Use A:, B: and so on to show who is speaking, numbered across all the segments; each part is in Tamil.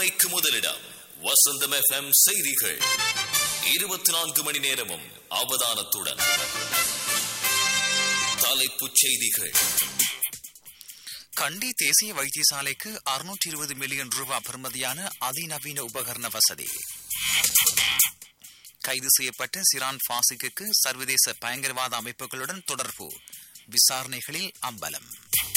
A: மணிக்கு முதலிடம் வசந்தம் எஃப்எம் செய்திகள் இருபத்தி நான்கு மணி நேரமும் அவதானத்துடன் தலைப்புச் செய்திகள்
B: கண்டி தேசிய வைத்தியசாலைக்கு அறுநூற்றி இருபது மில்லியன் ரூபாய் பெறுமதியான அதிநவீன உபகரண வசதி கைது செய்யப்பட்ட சிரான் பாசிக்கு சர்வதேச பயங்கரவாத அமைப்புகளுடன் தொடர்பு விசாரணைகளில் அம்பலம்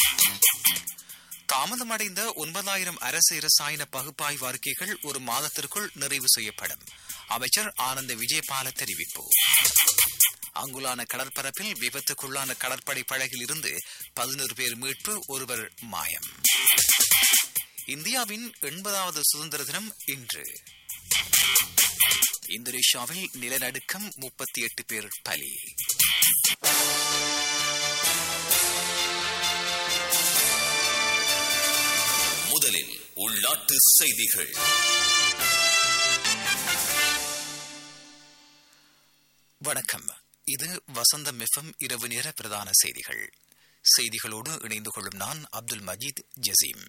B: தாமதமடைந்த ஒன்பதாயிரம் அரசு இரசாயன பகுப்பாய்வு அறிக்கைகள் ஒரு மாதத்திற்குள் நிறைவு செய்யப்படும் அமைச்சர் ஆனந்த விஜயபால தெரிவிப்பு அங்குலான கடற்பரப்பில் விபத்துக்குள்ளான கடற்படை படகில் இருந்து பதினோரு பேர் மீட்பு ஒருவர் மாயம் இந்தியாவின் எண்பதாவது சுதந்திர தினம் இன்று இந்தோனேஷியாவில் நிலநடுக்கம் முப்பத்தி எட்டு பேர் பலி
A: முதலில் உள்நாட்டு செய்திகள்
B: வணக்கம் இது வசந்தம் எஃப்எம் இரவு நேர பிரதான செய்திகள் செய்திகளோடு இணைந்து கொள்ளும் நான் அப்துல் மஜீத் ஜசீம்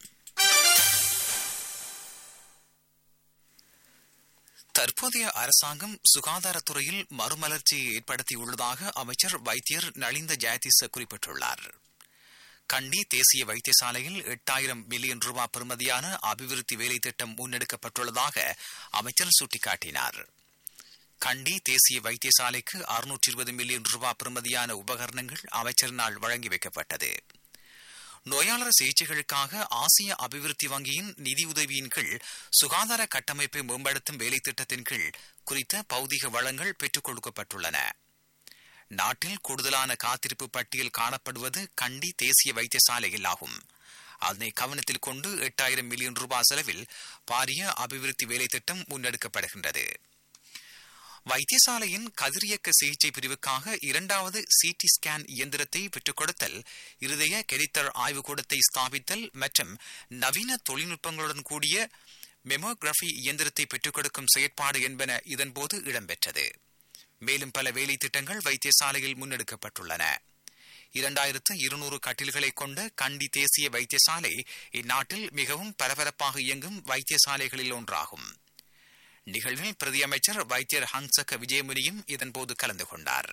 B: தற்போதைய அரசாங்கம் சுகாதாரத்துறையில் மறுமலர்ச்சியை ஏற்படுத்தியுள்ளதாக அமைச்சர் வைத்தியர் நலிந்த ஜெயதிச குறிப்பிட்டுள்ளார் கண்டி தேசிய வைத்தியசாலையில் எட்டாயிரம் மில்லியன் ரூபாய் பெறுமதியான அபிவிருத்தி வேலை திட்டம் முன்னெடுக்கப்பட்டுள்ளதாக அமைச்சர் சுட்டிக்காட்டினார் கண்டி தேசிய வைத்தியசாலைக்கு அறுநூற்றி இருபது மில்லியன் ரூபாய் பெறுமதியான உபகரணங்கள் அமைச்சரினால் வழங்கி வைக்கப்பட்டது நோயாளர் சிகிச்சைகளுக்காக ஆசிய அபிவிருத்தி வங்கியின் நிதியுதவியின் கீழ் சுகாதார கட்டமைப்பை மேம்படுத்தும் வேலை திட்டத்தின் கீழ் குறித்த பௌதிக வளங்கள் பெற்றுக் கொடுக்கப்பட்டுள்ளன நாட்டில் கூடுதலான காத்திருப்பு பட்டியல் காணப்படுவது கண்டி தேசிய வைத்தியசாலையில் ஆகும் அதனை கவனத்தில் கொண்டு எட்டாயிரம் மில்லியன் ரூபாய் செலவில் பாரிய அபிவிருத்தி வேலை திட்டம் முன்னெடுக்கப்படுகின்றது வைத்தியசாலையின் கதிரியக்க சிகிச்சை பிரிவுக்காக இரண்டாவது சிடி ஸ்கேன் இயந்திரத்தை பெற்றுக் கொடுத்தல் இருதய கெரித்தர் ஆய்வுக்கூடத்தை ஸ்தாபித்தல் மற்றும் நவீன தொழில்நுட்பங்களுடன் கூடிய மெமோகிராபி இயந்திரத்தை பெற்றுக் கொடுக்கும் செயற்பாடு என்பன இதன்போது இடம்பெற்றது மேலும் பல வேலை திட்டங்கள் வைத்தியசாலையில் முன்னெடுக்கப்பட்டுள்ளன இரண்டாயிரத்து இருநூறு கட்டில்களை கொண்ட கண்டி தேசிய வைத்தியசாலை இந்நாட்டில் மிகவும் பரபரப்பாக இயங்கும் வைத்தியசாலைகளில் ஒன்றாகும் நிகழ்வில் பிரதியமைச்சர் வைத்தியர் ஹங்சக விஜயமுனியும் இதன்போது கலந்து கொண்டார்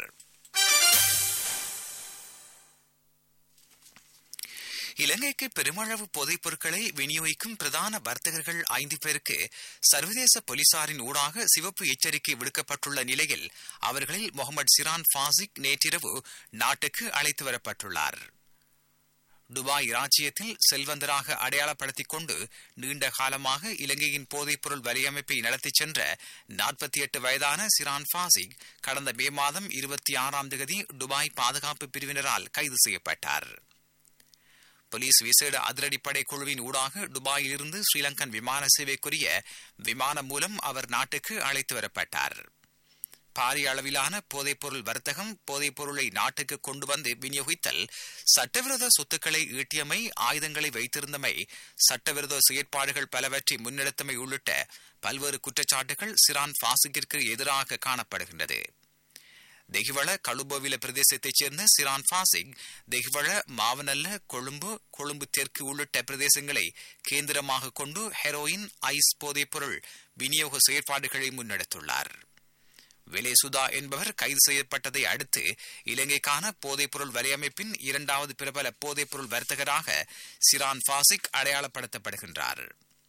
B: இலங்கைக்கு பெருமளவு போதைப் பொருட்களை விநியோகிக்கும் பிரதான வர்த்தகர்கள் ஐந்து பேருக்கு சர்வதேச போலீசாரின் ஊடாக சிவப்பு எச்சரிக்கை விடுக்கப்பட்டுள்ள நிலையில் அவர்களில் முகமது சிரான் ஃபாசிக் நேற்றிரவு நாட்டுக்கு அழைத்து வரப்பட்டுள்ளார் துபாய் ராஜ்யத்தில் செல்வந்தராக அடையாளப்படுத்திக் கொண்டு நீண்ட காலமாக இலங்கையின் போதைப்பொருள் வலையமைப்பை நடத்திச் சென்ற நாற்பத்தி எட்டு வயதான சிரான் ஃபாசிக் கடந்த மே மாதம் இருபத்தி ஆறாம் தேதி துபாய் பாதுகாப்பு பிரிவினரால் கைது செய்யப்பட்டார் போலீஸ் விசேட அதிரடிப்படை குழுவின் ஊடாக துபாயிலிருந்து ஸ்ரீலங்கன் விமான சேவைக்குரிய விமானம் மூலம் அவர் நாட்டுக்கு அழைத்து வரப்பட்டார் பாரிய அளவிலான போதைப்பொருள் வர்த்தகம் போதைப் பொருளை நாட்டுக்கு கொண்டு வந்து விநியோகித்தல் சட்டவிரோத சொத்துக்களை ஈட்டியமை ஆயுதங்களை வைத்திருந்தமை சட்டவிரோத செயற்பாடுகள் பலவற்றை முன்னெடுத்தமை உள்ளிட்ட பல்வேறு குற்றச்சாட்டுகள் சிரான் பாசிக்கிற்கு எதிராக காணப்படுகின்றது தெஹிவள கழுபோவில பிரதேசத்தைச் சேர்ந்த சிரான் பாசிக் தெஹிவள மாவனல்ல கொழும்பு கொழும்பு தெற்கு உள்ளிட்ட பிரதேசங்களை கேந்திரமாக கொண்டு ஹெரோயின் ஐஸ் போதைப்பொருள் விநியோக செயற்பாடுகளை முன்னெடுத்துள்ளார் வெலேசுதா என்பவர் கைது செய்யப்பட்டதை அடுத்து இலங்கைக்கான போதைப்பொருள் வலையமைப்பின் இரண்டாவது பிரபல போதைப்பொருள் வர்த்தகராக சிரான் பாசிக் அடையாளப்படுத்தப்படுகின்றார்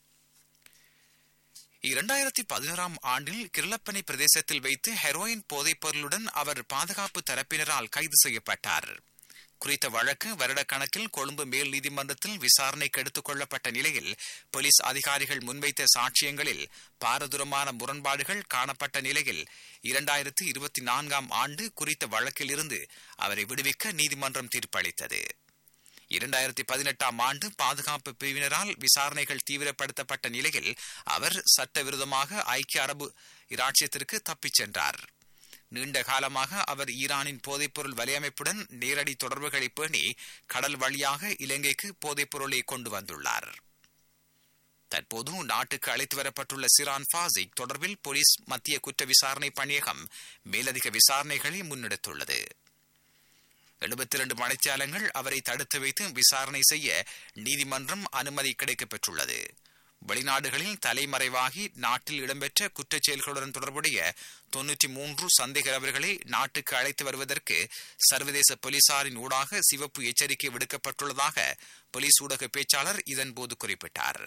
B: இரண்டாயிரத்தி பதினோராம் ஆண்டில் கிருளப்பனை பிரதேசத்தில் வைத்து ஹெரோயின் போதைப்பொருளுடன் அவர் பாதுகாப்பு தரப்பினரால் கைது செய்யப்பட்டார் குறித்த வழக்கு வருடக்கணக்கில் கொழும்பு மேல் நீதிமன்றத்தில் விசாரணைக்கு எடுத்துக் கொள்ளப்பட்ட நிலையில் போலீஸ் அதிகாரிகள் முன்வைத்த சாட்சியங்களில் பாரதூரமான முரண்பாடுகள் காணப்பட்ட நிலையில் இரண்டாயிரத்தி இருபத்தி நான்காம் ஆண்டு குறித்த வழக்கில் இருந்து அவரை விடுவிக்க நீதிமன்றம் தீர்ப்பளித்தது இரண்டாயிரத்தி பதினெட்டாம் ஆண்டு பாதுகாப்பு பிரிவினரால் விசாரணைகள் தீவிரப்படுத்தப்பட்ட நிலையில் அவர் சட்டவிரோதமாக ஐக்கிய அரபு இராச்சியத்திற்கு தப்பிச் சென்றார் நீண்ட காலமாக அவர் ஈரானின் போதைப்பொருள் வலையமைப்புடன் நேரடி தொடர்புகளை பேணி கடல் வழியாக இலங்கைக்கு போதைப்பொருளை கொண்டு வந்துள்ளார் தற்போது நாட்டுக்கு அழைத்து வரப்பட்டுள்ள சிரான் ஃபாசிக் தொடர்பில் போலீஸ் மத்திய குற்ற விசாரணை பணியகம் மேலதிக விசாரணைகளை முன்னெடுத்துள்ளது எழுபத்தி இரண்டு மணிச்சாலங்கள் அவரை தடுத்து வைத்து விசாரணை செய்ய நீதிமன்றம் அனுமதி கிடைக்கப் பெற்றுள்ளது வெளிநாடுகளில் தலைமறைவாகி நாட்டில் இடம்பெற்ற குற்றச் செயல்களுடன் தொடர்புடைய தொன்னூற்றி மூன்று சந்தேக நபர்களை நாட்டுக்கு அழைத்து வருவதற்கு சர்வதேச போலீசாரின் ஊடாக சிவப்பு எச்சரிக்கை விடுக்கப்பட்டுள்ளதாக போலீஸ் ஊடக பேச்சாளர் இதன்போது குறிப்பிட்டார்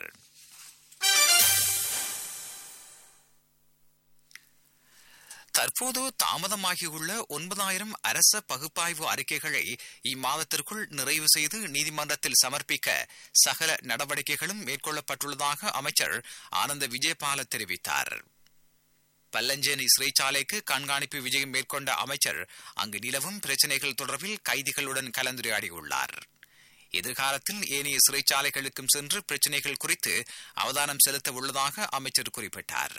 B: தற்போது தாமதமாகியுள்ள ஒன்பதாயிரம் அரச பகுப்பாய்வு அறிக்கைகளை இம்மாதத்திற்குள் நிறைவு செய்து நீதிமன்றத்தில் சமர்ப்பிக்க சகல நடவடிக்கைகளும் மேற்கொள்ளப்பட்டுள்ளதாக அமைச்சர் ஆனந்த விஜயபால தெரிவித்தார் பல்லஞ்சேனி சிறைச்சாலைக்கு கண்காணிப்பு விஜயம் மேற்கொண்ட அமைச்சர் அங்கு நிலவும் பிரச்சினைகள் தொடர்பில் கைதிகளுடன் கலந்துரையாடியுள்ளார் எதிர்காலத்தில் ஏனைய சிறைச்சாலைகளுக்கும் சென்று பிரச்சினைகள் குறித்து அவதானம் செலுத்த உள்ளதாக அமைச்சர் குறிப்பிட்டார்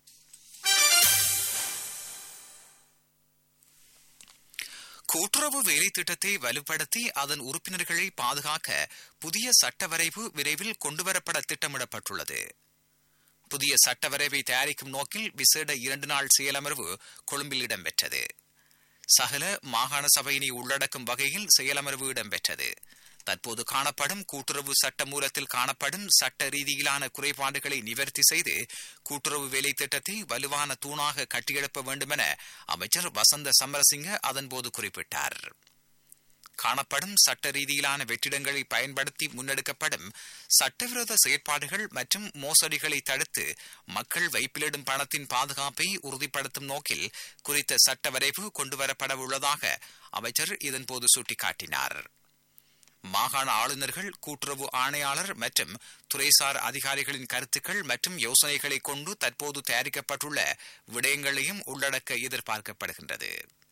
B: கூட்டுறவு வேலை திட்டத்தை வலுப்படுத்தி அதன் உறுப்பினர்களை பாதுகாக்க புதிய சட்ட வரைவு விரைவில் கொண்டுவரப்பட திட்டமிடப்பட்டுள்ளது புதிய சட்ட வரைவை தயாரிக்கும் நோக்கில் விசேட இரண்டு நாள் செயலமர்வு கொழும்பில் இடம்பெற்றது சகல மாகாண சபையினை உள்ளடக்கும் வகையில் செயலமர்வு இடம்பெற்றது தற்போது காணப்படும் கூட்டுறவு சட்ட மூலத்தில் காணப்படும் சட்ட ரீதியிலான குறைபாடுகளை நிவர்த்தி செய்து கூட்டுறவு வேலை திட்டத்தை வலுவான தூணாக கட்டியெழுப்ப வேண்டுமென அமைச்சர் வசந்த சமரசிங்க அதன்போது குறிப்பிட்டார் காணப்படும் சட்ட ரீதியிலான வெற்றிடங்களை பயன்படுத்தி முன்னெடுக்கப்படும் சட்டவிரோத செயற்பாடுகள் மற்றும் மோசடிகளை தடுத்து மக்கள் வைப்பிலிடும் பணத்தின் பாதுகாப்பை உறுதிப்படுத்தும் நோக்கில் குறித்த சட்ட வரைவு கொண்டுவரப்பட உள்ளதாக அமைச்சர் இதன்போது சுட்டிக்காட்டினார் மாகாண ஆளுநர்கள் கூட்டுறவு ஆணையாளர் மற்றும் துறைசார் அதிகாரிகளின் கருத்துக்கள் மற்றும் யோசனைகளை கொண்டு தற்போது தயாரிக்கப்பட்டுள்ள விடயங்களையும் உள்ளடக்க எதிர்பார்க்கப்படுகின்றது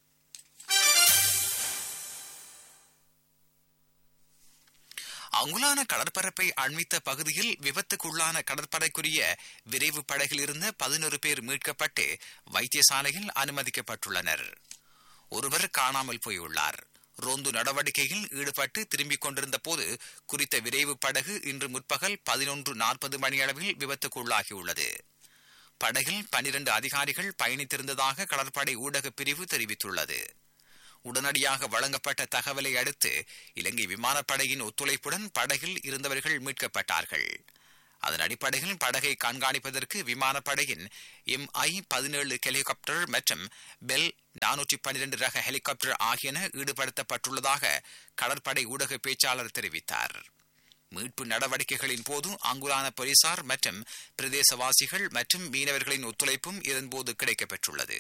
B: அங்குலான கடற்பரப்பை அண்மித்த பகுதியில் விபத்துக்குள்ளான கடற்படைக்குரிய விரைவு படகில் இருந்த பதினொரு பேர் மீட்கப்பட்டு வைத்தியசாலையில் அனுமதிக்கப்பட்டுள்ளனர் ஒருவர் காணாமல் போயுள்ளார் ரோந்து நடவடிக்கையில் ஈடுபட்டு திரும்பிக் கொண்டிருந்த போது குறித்த விரைவு படகு இன்று முற்பகல் பதினொன்று நாற்பது மணியளவில் விபத்துக்குள்ளாகியுள்ளது படகில் பனிரண்டு அதிகாரிகள் பயணித்திருந்ததாக கடற்படை ஊடக பிரிவு தெரிவித்துள்ளது உடனடியாக வழங்கப்பட்ட தகவலை அடுத்து இலங்கை விமானப்படையின் ஒத்துழைப்புடன் படகில் இருந்தவர்கள் மீட்கப்பட்டார்கள் அதன் அடிப்படையில் படகை கண்காணிப்பதற்கு விமானப்படையின் எம் ஐ பதினேழு ஹெலிகாப்டர் மற்றும் பெல் நானூற்றி பன்னிரண்டு ரக ஹெலிகாப்டர் ஆகியன ஈடுபடுத்தப்பட்டுள்ளதாக கடற்படை ஊடக பேச்சாளர் தெரிவித்தார் மீட்பு நடவடிக்கைகளின் போது அங்குலான போலீசார் மற்றும் பிரதேசவாசிகள் மற்றும் மீனவர்களின் ஒத்துழைப்பும் இதன்போது கிடைக்கப்பெற்றுள்ளது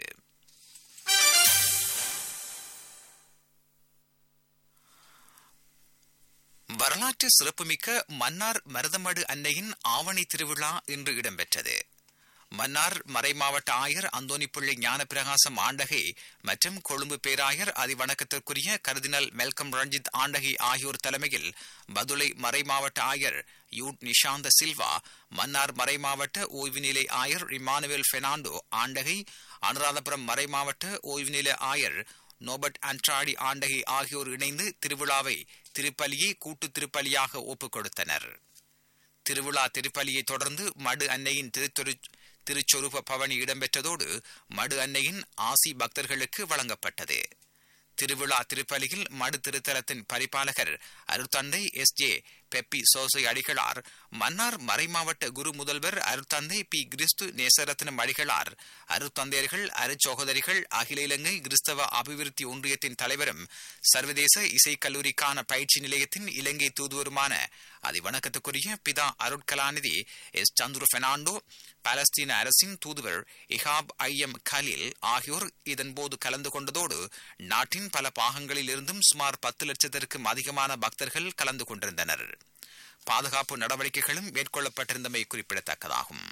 B: வரலாற்று சிறப்புமிக்க மன்னார் மருதமடு அன்னையின் ஆவணி திருவிழா இன்று இடம்பெற்றது மன்னார் மறைமாவட்ட ஆயர் அந்தோனிப்பிள்ளை ஞானப்பிரகாசம் ஆண்டகை மற்றும் கொழும்பு பேராயர் அதிவணக்கத்திற்குரிய கருதினல் மெல்கம் ரஞ்சித் ஆண்டகை ஆகியோர் தலைமையில் பதுளை மறைமாவட்ட ஆயர் யூ நிஷாந்த சில்வா மன்னார் மறைமாவட்ட ஓய்வு நிலை ஆயர் இமானுவேல் பெர்னாண்டோ ஆண்டகை அனுராதபுரம் மறைமாவட்ட ஓய்வு நிலை ஆயர் நோபர்ட் அன்ட்ராடி ஆண்டகை ஆகியோர் இணைந்து திருவிழாவை திருப்பலியை கூட்டு திருப்பலியாக ஒப்புக் கொடுத்தனர் திருவிழா திருப்பலியை தொடர்ந்து மடு அன்னையின் திருத்தொரு திருச்சொரூப பவனி இடம்பெற்றதோடு மடு அன்னையின் ஆசி பக்தர்களுக்கு வழங்கப்பட்டது திருவிழா திருப்பலியில் மடு திருத்தலத்தின் பரிபாலகர் அருத்தந்தை எஸ் ஜே பெப்பி சோசை அடிகளார் மன்னார் மறைமாவட்ட குரு முதல்வர் அருத்தந்தை பி கிறிஸ்து நேசரத்னம் அடிகளார் அருத்தந்தையர்கள் அருச்சோகதரிகள் அகில இலங்கை கிறிஸ்தவ அபிவிருத்தி ஒன்றியத்தின் தலைவரும் சர்வதேச இசைக்கல்லூரிக்கான பயிற்சி நிலையத்தின் இலங்கை தூதுவருமான அதிவணக்கத்துக்குரிய பிதா அருட்கலாநிதி எஸ் சந்துரு பெர்னாண்டோ பாலஸ்தீன அரசின் தூதுவர் இஹாப் ஐ எம் கலீல் ஆகியோர் இதன்போது கலந்து கொண்டதோடு நாட்டின் பல பாகங்களில் இருந்தும் சுமார் பத்து லட்சத்திற்கும் அதிகமான பக்தர்கள் கலந்து கொண்டிருந்தனர் பாதுகாப்பு நடவடிக்கைகளும் மேற்கொள்ளப்பட்டிருந்தமை குறிப்பிடத்தக்கதாகும்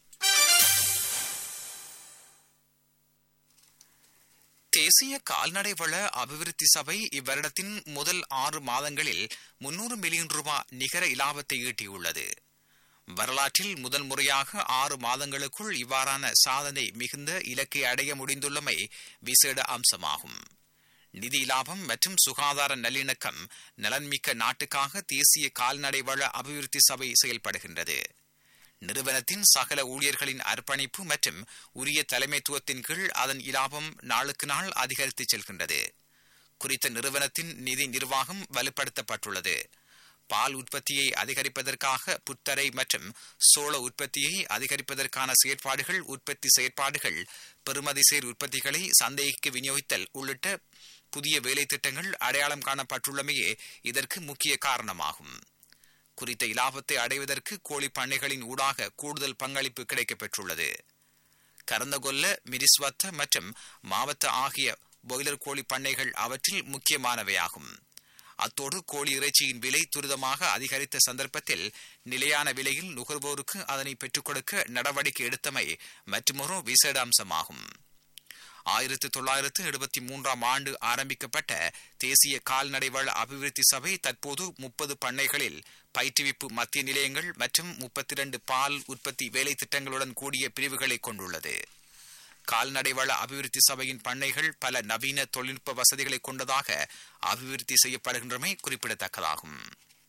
B: தேசிய கால்நடை வள அபிவிருத்தி சபை இவ்வருடத்தின் முதல் ஆறு மாதங்களில் முன்னூறு மில்லியன் ரூபாய் நிகர இலாபத்தை ஈட்டியுள்ளது வரலாற்றில் முதல் முறையாக ஆறு மாதங்களுக்குள் இவ்வாறான சாதனை மிகுந்த இலக்கை அடைய முடிந்துள்ளமை விசேட அம்சமாகும் நிதி லாபம் மற்றும் சுகாதார நல்லிணக்கம் நலன்மிக்க நாட்டுக்காக தேசிய கால்நடை வள அபிவிருத்தி சபை செயல்படுகின்றது நிறுவனத்தின் சகல ஊழியர்களின் அர்ப்பணிப்பு மற்றும் உரிய தலைமைத்துவத்தின் கீழ் அதன் இலாபம் நாளுக்கு நாள் அதிகரித்து செல்கின்றது குறித்த நிறுவனத்தின் நிதி நிர்வாகம் வலுப்படுத்தப்பட்டுள்ளது பால் உற்பத்தியை அதிகரிப்பதற்காக புத்தரை மற்றும் சோள உற்பத்தியை அதிகரிப்பதற்கான செயற்பாடுகள் உற்பத்தி செயற்பாடுகள் பெறுமதிசேர் உற்பத்திகளை சந்தைக்கு விநியோகித்தல் உள்ளிட்ட புதிய வேலை திட்டங்கள் அடையாளம் காணப்பட்டுள்ளமையே இதற்கு முக்கிய காரணமாகும் குறித்த இலாபத்தை அடைவதற்கு கோழி பண்ணைகளின் ஊடாக கூடுதல் பங்களிப்பு கிடைக்கப்பெற்றுள்ளது கரந்தகொல்ல மிரிஸ்வத்த மற்றும் மாவத்த ஆகிய பாய்லர் கோழி பண்ணைகள் அவற்றில் முக்கியமானவையாகும் அத்தோடு கோழி இறைச்சியின் விலை துரிதமாக அதிகரித்த சந்தர்ப்பத்தில் நிலையான விலையில் நுகர்வோருக்கு அதனை பெற்றுக் கொடுக்க நடவடிக்கை எடுத்தமை மற்றுமொரு விசேட அம்சமாகும் ஆயிரத்தி தொள்ளாயிரத்து எழுபத்தி மூன்றாம் ஆண்டு ஆரம்பிக்கப்பட்ட தேசிய கால்நடை வள அபிவிருத்தி சபை தற்போது முப்பது பண்ணைகளில் பயிற்றுவிப்பு மத்திய நிலையங்கள் மற்றும் முப்பத்தி இரண்டு பால் உற்பத்தி வேலை திட்டங்களுடன் கூடிய பிரிவுகளை கொண்டுள்ளது கால்நடை வள அபிவிருத்தி சபையின் பண்ணைகள் பல நவீன தொழில்நுட்ப வசதிகளை கொண்டதாக அபிவிருத்தி செய்யப்படுகின்றமை குறிப்பிடத்தக்கதாகும்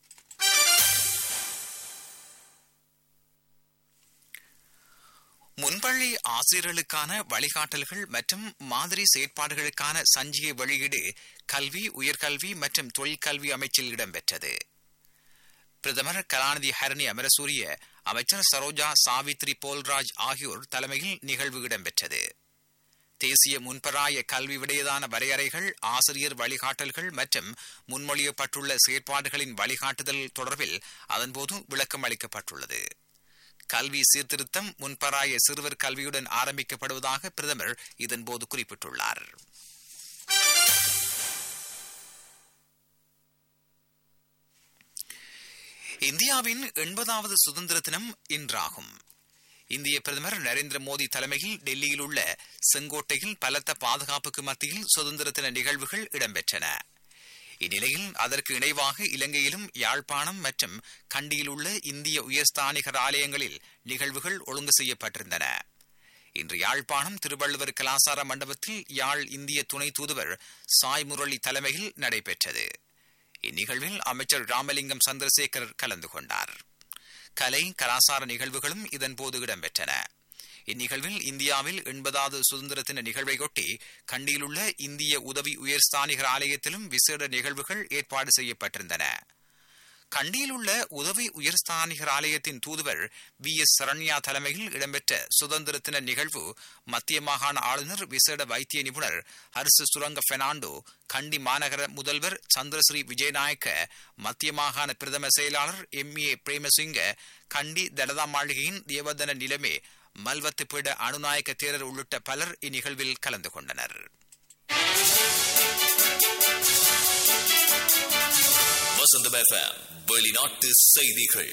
B: முன்பள்ளி ஆசிரியர்களுக்கான வழிகாட்டல்கள் மற்றும் மாதிரி செயற்பாடுகளுக்கான சஞ்சிகை வெளியீடு கல்வி உயர்கல்வி மற்றும் தொழிற்கல்வி அமைச்சில் இடம்பெற்றது பிரதமர் கலாநிதி ஹரணி அமரசூரிய அமைச்சர் சரோஜா சாவித்ரி போல்ராஜ் ஆகியோர் தலைமையில் நிகழ்வு இடம்பெற்றது தேசிய முன்பராய கல்வி விடையதான வரையறைகள் ஆசிரியர் வழிகாட்டல்கள் மற்றும் முன்மொழியப்பட்டுள்ள செயற்பாடுகளின் வழிகாட்டுதல் தொடர்பில் அதன்போது விளக்கம் அளிக்கப்பட்டுள்ளது கல்வி சீர்திருத்தம் முன்பராய சிறுவர் கல்வியுடன் ஆரம்பிக்கப்படுவதாக பிரதமர் இதன்போது குறிப்பிட்டுள்ளார் இந்தியாவின் எண்பதாவது சுதந்திர தினம் இன்றாகும் இந்திய பிரதமர் நரேந்திர மோடி தலைமையில் டெல்லியில் உள்ள செங்கோட்டையில் பலத்த பாதுகாப்புக்கு மத்தியில் சுதந்திர தின நிகழ்வுகள் இடம்பெற்றன இந்நிலையில் அதற்கு இணைவாக இலங்கையிலும் யாழ்ப்பாணம் மற்றும் கண்டியில் உள்ள இந்திய உயர்ஸ்தானிகர் ஆலயங்களில் நிகழ்வுகள் ஒழுங்கு செய்யப்பட்டிருந்தன இன்று யாழ்ப்பாணம் திருவள்ளுவர் கலாசார மண்டபத்தில் யாழ் இந்திய துணை தூதுவர் சாய் முரளி தலைமையில் நடைபெற்றது இந்நிகழ்வில் அமைச்சர் ராமலிங்கம் சந்திரசேகர் கலந்து கொண்டார் கலை கலாசார நிகழ்வுகளும் இதன்போது இடம்பெற்றன இந்நிகழ்வில் இந்தியாவில் எண்பதாவது சுதந்திர தின நிகழ்வையொட்டி கண்டியில் உள்ள இந்திய உதவி உயர்ஸ்தானிகர் ஆலயத்திலும் விசேட நிகழ்வுகள் ஏற்பாடு செய்யப்பட்டிருந்தன கண்டியில் உள்ள உதவி உயர்ஸ்தானிகர் ஆலயத்தின் தூதுவர் வி எஸ் சரண்யா தலைமையில் இடம்பெற்ற சுதந்திர தின நிகழ்வு மத்திய மாகாண ஆளுநர் விசேட வைத்திய நிபுணர் ஹர்சு சுரங்க பெர்னாண்டோ கண்டி மாநகர முதல்வர் சந்திரஸ்ரீ விஜயநாயக்க மத்திய மாகாண பிரதம செயலாளர் எம் ஏ பிரேமசிங்க கண்டி தடதா மாளிகையின் தேவதன நிலைமை மல்வத்து பீட அணுநாயக்க தேரர் உள்ளிட்ட பலர் இந்நிகழ்வில் கலந்து கொண்டனர்
A: வசந்தம் எஃப்எம் வெளிநாட்டு செய்திகள்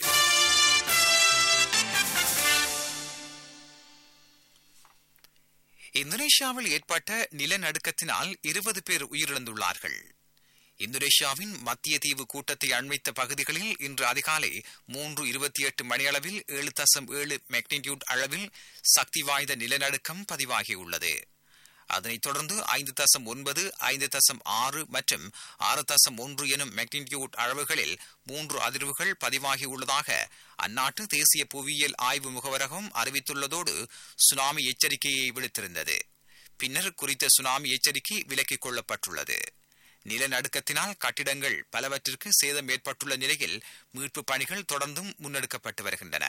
B: இந்தோனேஷியாவில் ஏற்பட்ட நிலநடுக்கத்தினால் இருபது பேர் உயிரிழந்துள்ளார்கள் இந்தோனேஷியாவின் மத்திய தீவு கூட்டத்தை அண்மித்த பகுதிகளில் இன்று அதிகாலை மூன்று இருபத்தி எட்டு மணியளவில் ஏழு தசம் ஏழு மெக்னிடியூட் அளவில் சக்தி வாய்ந்த நிலநடுக்கம் பதிவாகியுள்ளது அதனைத் தொடர்ந்து ஐந்து தசம் ஒன்பது ஐந்து தசம் ஆறு மற்றும் ஆறு தசம் ஒன்று எனும் மெக்னிடியூட் அளவுகளில் மூன்று அதிர்வுகள் பதிவாகியுள்ளதாக அந்நாட்டு தேசிய புவியியல் ஆய்வு முகவரகம் அறிவித்துள்ளதோடு சுனாமி எச்சரிக்கையை விடுத்திருந்தது பின்னர் குறித்த சுனாமி எச்சரிக்கை விலக்கிக் கொள்ளப்பட்டுள்ளது நிலநடுக்கத்தினால் கட்டிடங்கள் பலவற்றிற்கு சேதம் ஏற்பட்டுள்ள நிலையில் மீட்புப் பணிகள் தொடர்ந்தும் முன்னெடுக்கப்பட்டு வருகின்றன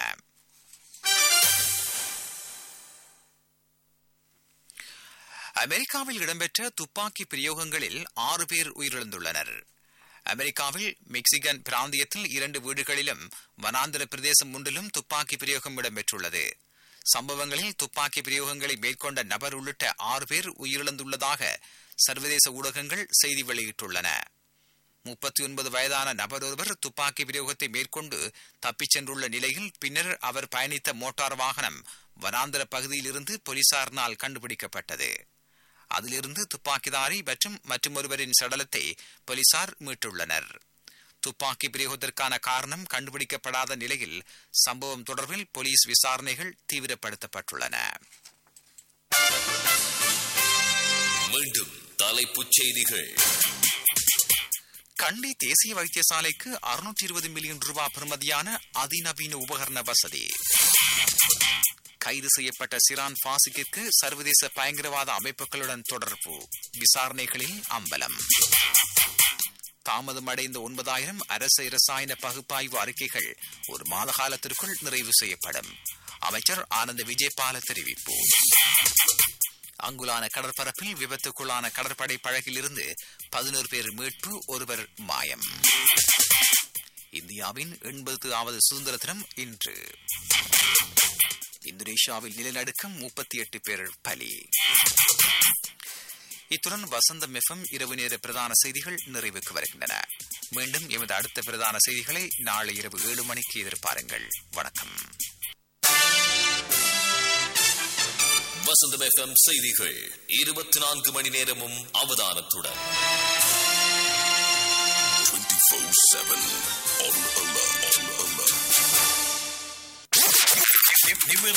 B: அமெரிக்காவில் இடம்பெற்ற துப்பாக்கி பிரயோகங்களில் ஆறு பேர் உயிரிழந்துள்ளனர் அமெரிக்காவில் மெக்சிகன் பிராந்தியத்தில் இரண்டு வீடுகளிலும் வனாந்திர பிரதேசம் ஒன்றிலும் துப்பாக்கி பிரயோகம் இடம்பெற்றுள்ளது சம்பவங்களில் துப்பாக்கி பிரயோகங்களை மேற்கொண்ட நபர் உள்ளிட்ட ஆறு பேர் உயிரிழந்துள்ளதாக சர்வதேச ஊடகங்கள் செய்தி வெளியிட்டுள்ளன முப்பத்தி ஒன்பது வயதான நபர் ஒருவர் துப்பாக்கி பிரயோகத்தை மேற்கொண்டு தப்பிச் சென்றுள்ள நிலையில் பின்னர் அவர் பயணித்த மோட்டார் வாகனம் வனாந்திர பகுதியிலிருந்து போலீசாரினால் கண்டுபிடிக்கப்பட்டது அதிலிருந்து துப்பாக்கிதாரி மற்றும் மற்றொருவரின் சடலத்தை போலீசார் மீட்டுள்ளனர் துப்பாக்கி பிரயோகத்திற்கான காரணம் கண்டுபிடிக்கப்படாத நிலையில் சம்பவம் தொடர்பில் போலீஸ் விசாரணைகள் தீவிரப்படுத்தப்பட்டுள்ளன
A: மீண்டும் தலைப்புச் செய்திகள்
B: கண்டி தேசிய வைத்தியசாலைக்கு அறுநூற்றி இருபது மில்லியன் ரூபாய் பெறுமதியான அதிநவீன உபகரண வசதி கைது செய்யப்பட்ட சிரான் பாசிக்கிற்கு சர்வதேச பயங்கரவாத அமைப்புகளுடன் தொடர்பு விசாரணைகளில் அம்பலம் தாமதமடைந்த ஒன்பதாயிரம் அரசு இரசாயன பகுப்பாய்வு அறிக்கைகள் ஒரு மாத காலத்திற்குள் நிறைவு செய்யப்படும் அமைச்சர் ஆனந்த விஜயபால தெரிவிப்பு அங்குலான கடற்பரப்பில் விபத்துக்குள்ளான கடற்படை பழகிலிருந்து பதினோரு பேர் மீட்பு ஒருவர் மாயம் இந்தியாவின் எண்பதாவது சுதந்திர தினம் இன்று இந்தோனேஷியாவில் நிலநடுக்கம் முப்பத்தி எட்டு பேர் பலி இத்துடன் வசந்தம் எஃப்எம் இரவு நேர பிரதான செய்திகள் நிறைவுக்கு வருகின்றன மீண்டும் எமது அடுத்த பிரதான செய்திகளை நாளை இரவு ஏழு மணிக்கு எதிர்பாருங்கள் வணக்கம்
A: வசந்தம் எஃப்எம் செய்திகள் இருபத்தி நான்கு மணி நேரமும் அவதானத்துடன்
C: 24-7 on alert. On alert.
A: நிமிர்ந்த